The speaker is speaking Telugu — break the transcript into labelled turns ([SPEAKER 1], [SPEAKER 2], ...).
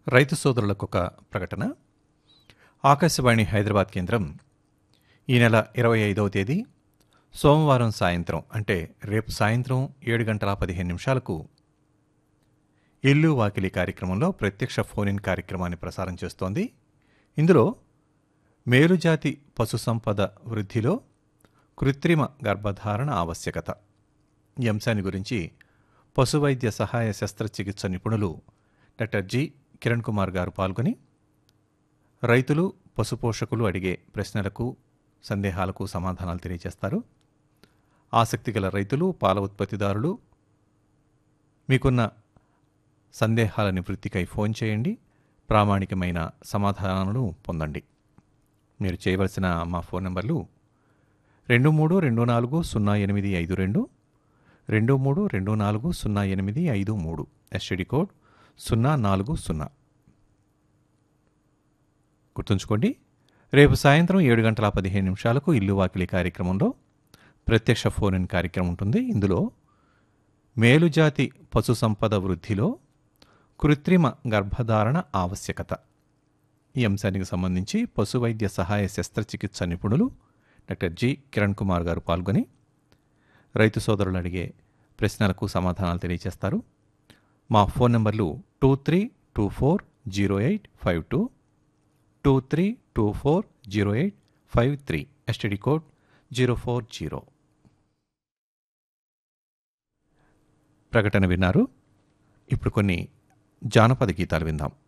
[SPEAKER 1] రైతు సోదరులకు ఒక ప్రకటన ఆకాశవాణి హైదరాబాద్ కేంద్రం ఈ నెల ఇరవై ఐదవ తేదీ సోమవారం సాయంత్రం అంటే రేపు సాయంత్రం ఏడు గంటల పదిహేను నిమిషాలకు ఇల్లు వాకిలి కార్యక్రమంలో ప్రత్యక్ష ఫోన్ ఇన్ కార్యక్రమాన్ని ప్రసారం చేస్తోంది ఇందులో మేలుజాతి పశు సంపద వృద్ధిలో కృత్రిమ గర్భధారణ ఆవశ్యకత ఈ అంశాన్ని గురించి పశువైద్య సహాయ శస్త్రచికిత్స నిపుణులు డాక్టర్ జి కిరణ్ కుమార్ గారు పాల్గొని రైతులు పశుపోషకులు అడిగే ప్రశ్నలకు సందేహాలకు సమాధానాలు తెలియజేస్తారు ఆసక్తి గల రైతులు పాల ఉత్పత్తిదారులు మీకున్న సందేహాల నివృత్తికై ఫోన్ చేయండి ప్రామాణికమైన సమాధానాలను పొందండి మీరు చేయవలసిన మా ఫోన్ నంబర్లు రెండు మూడు రెండు నాలుగు సున్నా ఎనిమిది ఐదు రెండు రెండు మూడు రెండు నాలుగు సున్నా ఎనిమిది ఐదు మూడు ఎస్టీడీ కోడ్ సున్నా నాలుగు సున్నా గుర్తుంచుకోండి రేపు సాయంత్రం ఏడు గంటల పదిహేను నిమిషాలకు ఇల్లు వాకిలి కార్యక్రమంలో ప్రత్యక్ష ఫోన్ ఇన్ కార్యక్రమం ఉంటుంది ఇందులో మేలుజాతి పశు సంపద వృద్ధిలో కృత్రిమ గర్భధారణ ఆవశ్యకత ఈ అంశానికి సంబంధించి పశు వైద్య సహాయ శస్త్రచికిత్స నిపుణులు డాక్టర్ జి కిరణ్ కుమార్ గారు పాల్గొని రైతు సోదరులు అడిగే ప్రశ్నలకు సమాధానాలు తెలియజేస్తారు మా ఫోన్ నంబర్లు two three two four zero eight five two two three two four zero eight five three STD code zero four zero ప్రకటన విన్నారు ఇప్పుడు కొన్ని జానపద గీతాలు విందాం